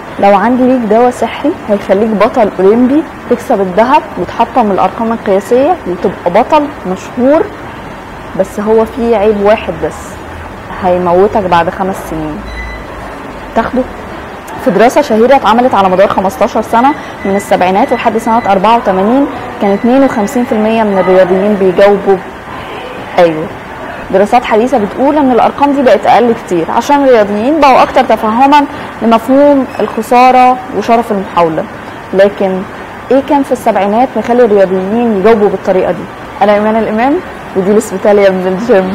لو عندي ليك دواء سحري هيخليك بطل اولمبي تكسب الذهب وتحطم الارقام القياسيه وتبقى بطل مشهور بس هو فيه عيب واحد بس هيموتك بعد خمس سنين تاخده في دراسة شهيرة اتعملت على مدار 15 سنة من السبعينات لحد سنة 84 كان 52% من الرياضيين بيجاوبوا أيوه دراسات حديثة بتقول إن الأرقام دي بقت أقل كتير عشان الرياضيين بقوا أكتر تفهما لمفهوم الخسارة وشرف المحاولة لكن إيه كان في السبعينات مخلي الرياضيين يجاوبوا بالطريقة دي؟ أنا إيمان الإمام ودي الإسبيتاليا من الجيم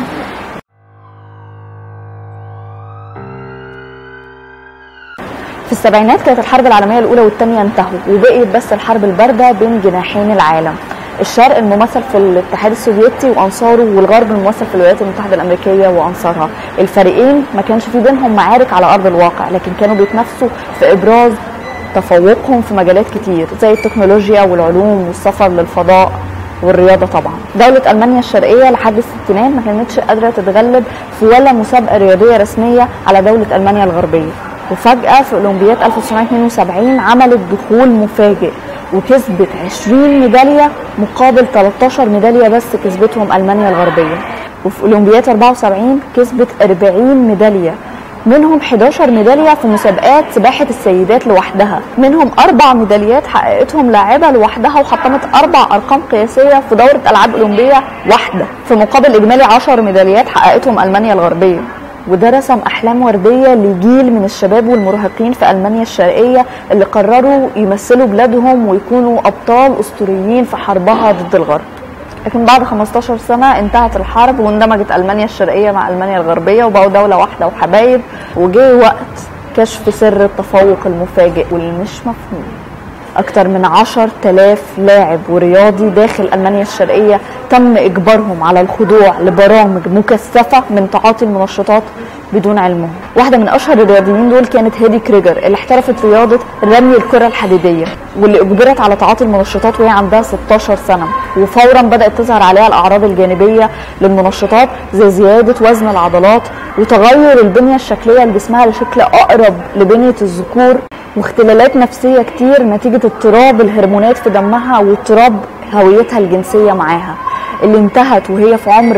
في السبعينات كانت الحرب العالميه الاولى والثانيه انتهوا وبقيت بس الحرب البارده بين جناحين العالم الشرق الممثل في الاتحاد السوفيتي وانصاره والغرب الممثل في الولايات المتحده الامريكيه وانصارها الفريقين ما كانش في بينهم معارك على ارض الواقع لكن كانوا بيتنافسوا في ابراز تفوقهم في مجالات كتير زي التكنولوجيا والعلوم والسفر للفضاء والرياضة طبعا دولة ألمانيا الشرقية لحد الستينات ما كانتش قادرة تتغلب في ولا مسابقة رياضية رسمية على دولة ألمانيا الغربية وفجأة في أولمبياد 1972 عملت دخول مفاجئ وكسبت 20 ميدالية مقابل 13 ميدالية بس كسبتهم ألمانيا الغربية وفي أولمبياد 74 كسبت 40 ميدالية منهم 11 ميدالية في مسابقات سباحة السيدات لوحدها منهم أربع ميداليات حققتهم لاعبة لوحدها وحطمت أربع أرقام قياسية في دورة ألعاب أولمبية واحدة في مقابل إجمالي 10 ميداليات حققتهم ألمانيا الغربية وده رسم احلام ورديه لجيل من الشباب والمراهقين في المانيا الشرقيه اللي قرروا يمثلوا بلادهم ويكونوا ابطال اسطوريين في حربها ضد الغرب لكن بعد 15 سنة انتهت الحرب واندمجت ألمانيا الشرقية مع ألمانيا الغربية وبقوا دولة واحدة وحبايب وجه وقت كشف سر التفوق المفاجئ والمش مفهوم أكثر من عشر تلاف لاعب ورياضي داخل ألمانيا الشرقية تم إجبارهم على الخضوع لبرامج مكثفة من تعاطي المنشطات بدون علمهم واحدة من أشهر الرياضيين دول كانت هيدي كريجر اللي احترفت رياضة رمي الكرة الحديدية واللي أجبرت على تعاطي المنشطات وهي عندها 16 سنة وفورا بدأت تظهر عليها الأعراض الجانبية للمنشطات زي زيادة وزن العضلات وتغير البنية الشكلية لجسمها لشكل أقرب لبنية الذكور واختلالات نفسية كتير نتيجة اضطراب الهرمونات في دمها واضطراب هويتها الجنسية معاها اللي انتهت وهي في عمر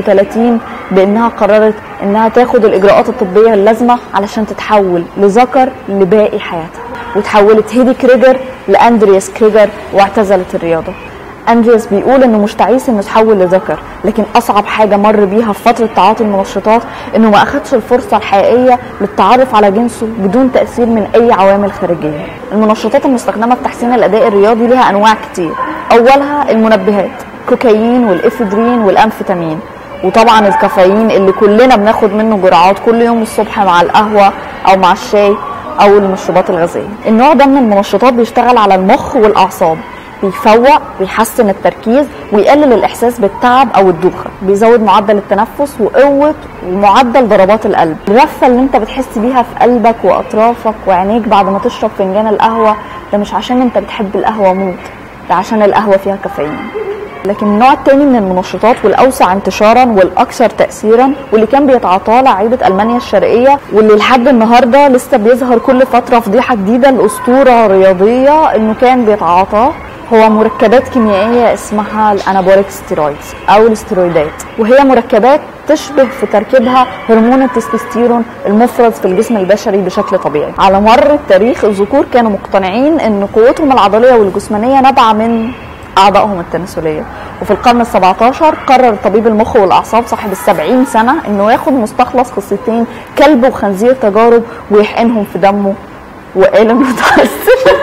31 بانها قررت انها تاخد الاجراءات الطبية اللازمة علشان تتحول لذكر لباقي حياتها وتحولت هيدي كريجر لاندرياس كريجر واعتزلت الرياضة اندرياس بيقول انه مش تعيس انه تحول لذكر لكن اصعب حاجه مر بيها في فتره تعاطي المنشطات انه ما اخدش الفرصه الحقيقيه للتعرف على جنسه بدون تاثير من اي عوامل خارجيه المنشطات المستخدمه في تحسين الاداء الرياضي لها انواع كتير اولها المنبهات كوكايين والافيدرين والامفيتامين وطبعا الكافيين اللي كلنا بناخد منه جرعات كل يوم الصبح مع القهوه او مع الشاي او المشروبات الغازيه النوع ده من المنشطات بيشتغل على المخ والاعصاب بيفوق بيحسن التركيز ويقلل الاحساس بالتعب او الدوخه بيزود معدل التنفس وقوه ومعدل ضربات القلب الرفه اللي انت بتحس بيها في قلبك واطرافك وعينيك بعد ما تشرب فنجان القهوه ده مش عشان انت بتحب القهوه موت ده عشان القهوه فيها كافيين لكن النوع الثاني من المنشطات والاوسع انتشارا والاكثر تاثيرا واللي كان بيتعاطاه لعيبه المانيا الشرقيه واللي لحد النهارده لسه بيظهر كل فتره فضيحه جديده لاسطوره رياضيه انه كان بيتعاطاه هو مركبات كيميائيه اسمها الانابوليك ستيرويدز او الاسترويدات وهي مركبات تشبه في تركيبها هرمون التستوستيرون المفرز في الجسم البشري بشكل طبيعي على مر التاريخ الذكور كانوا مقتنعين ان قوتهم العضليه والجسمانيه نابعه من اعضائهم التناسليه وفي القرن ال17 قرر طبيب المخ والاعصاب صاحب السبعين سنه انه ياخد مستخلص خصيتين كلب وخنزير تجارب ويحقنهم في دمه وقال انه تحسن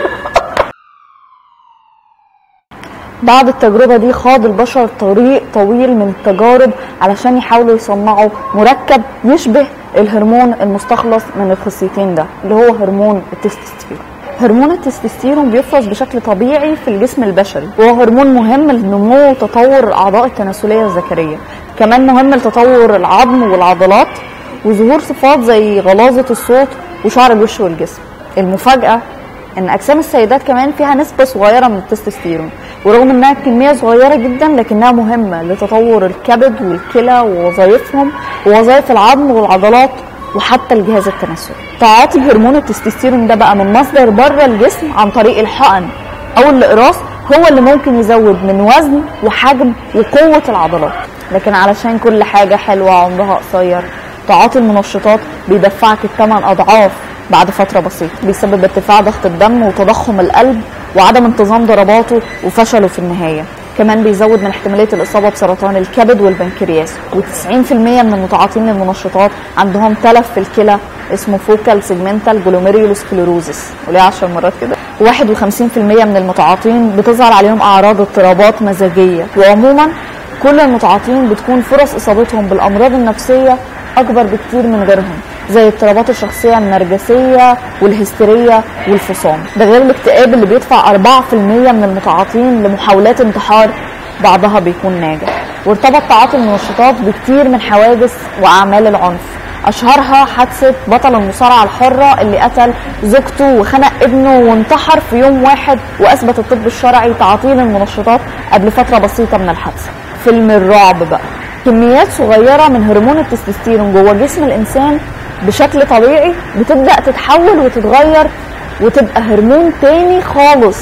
بعد التجربة دي خاض البشر طريق طويل من التجارب علشان يحاولوا يصنعوا مركب يشبه الهرمون المستخلص من الخصيتين ده اللي هو هرمون التستوستيرون هرمون التستوستيرون بيفرز بشكل طبيعي في الجسم البشري وهو هرمون مهم لنمو وتطور الاعضاء التناسليه الذكريه كمان مهم لتطور العظم والعضلات وظهور صفات زي غلاظه الصوت وشعر الوش والجسم المفاجاه ان اجسام السيدات كمان فيها نسبه صغيره من التستوستيرون ورغم انها كميه صغيره جدا لكنها مهمه لتطور الكبد والكلى ووظائفهم ووظائف العظم والعضلات وحتى الجهاز التناسلي تعاطي هرمون التستوستيرون ده بقى من مصدر بره الجسم عن طريق الحقن او الاقراص هو اللي ممكن يزود من وزن وحجم وقوة العضلات لكن علشان كل حاجة حلوة عمرها قصير تعاطي المنشطات بيدفعك الثمان أضعاف بعد فترة بسيطة بيسبب ارتفاع ضغط الدم وتضخم القلب وعدم انتظام ضرباته وفشله في النهاية كمان بيزود من احتمالية الإصابة بسرطان الكبد والبنكرياس و90% من المتعاطين للمنشطات عندهم تلف في الكلى اسمه فوكال سيجمنتال جلوميريولوسكليروزس وليه 10 مرات كده 51% من المتعاطين بتظهر عليهم أعراض اضطرابات مزاجية وعموما كل المتعاطين بتكون فرص إصابتهم بالأمراض النفسية أكبر بكتير من غيرهم زي اضطرابات الشخصية النرجسية والهستيرية والفصام ده غير الاكتئاب اللي بيدفع 4% من المتعاطين لمحاولات انتحار بعضها بيكون ناجح وارتبط تعاطي المنشطات بكتير من حوادث وأعمال العنف أشهرها حادثة بطل المصارعة الحرة اللي قتل زوجته وخنق ابنه وانتحر في يوم واحد وأثبت الطب الشرعي تعاطيه للمنشطات قبل فترة بسيطة من الحادثة فيلم الرعب بقى كميات صغيرة من هرمون التستوستيرون جوه جسم الإنسان بشكل طبيعي بتبدأ تتحول وتتغير وتبقى هرمون تاني خالص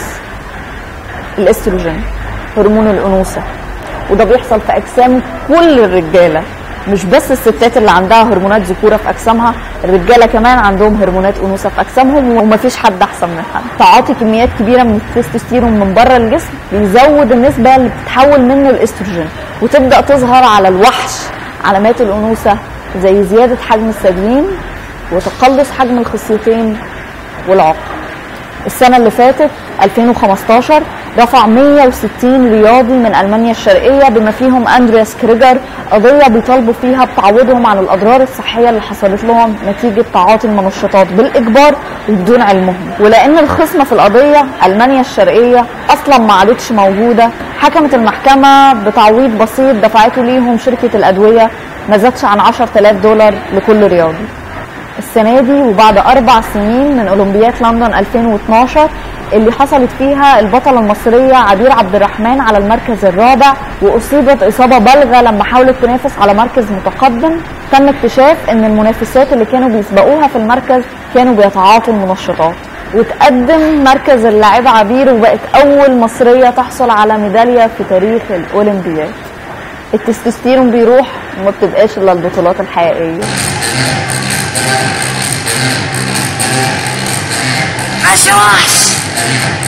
الاستروجين هرمون الأنوثة وده بيحصل في أجسام كل الرجالة مش بس الستات اللي عندها هرمونات ذكورة في أجسامها الرجالة كمان عندهم هرمونات أنوثة في أجسامهم ومفيش حد أحسن من حد تعاطي كميات كبيرة من التستوستيرون من بره الجسم بيزود النسبة اللي بتتحول منه الاستروجين وتبدأ تظهر على الوحش علامات الأنوثة زي زيادة حجم الثديين وتقلص حجم الخصيتين والعقل السنة اللي فاتت 2015 رفع 160 رياضي من ألمانيا الشرقية بما فيهم أندرياس كريجر قضية بيطالبوا فيها بتعويضهم عن الأضرار الصحية اللي حصلت لهم نتيجة تعاطي المنشطات بالإجبار وبدون علمهم ولأن الخصم في القضية ألمانيا الشرقية أصلا ما عادتش موجودة حكمت المحكمة بتعويض بسيط دفعته ليهم شركة الأدوية ما زادش عن 10000 دولار لكل رياضي السنة دي وبعد أربع سنين من أولمبياد لندن 2012 اللي حصلت فيها البطلة المصرية عبير عبد الرحمن على المركز الرابع وأصيبت إصابة بالغة لما حاولت تنافس على مركز متقدم تم اكتشاف إن المنافسات اللي كانوا بيسبقوها في المركز كانوا بيتعاطوا المنشطات وتقدم مركز اللاعبة عبير وبقت أول مصرية تحصل على ميدالية في تاريخ الأولمبياد التستوستيرون بيروح وما بتبقاش إلا البطولات الحقيقية وحش وحش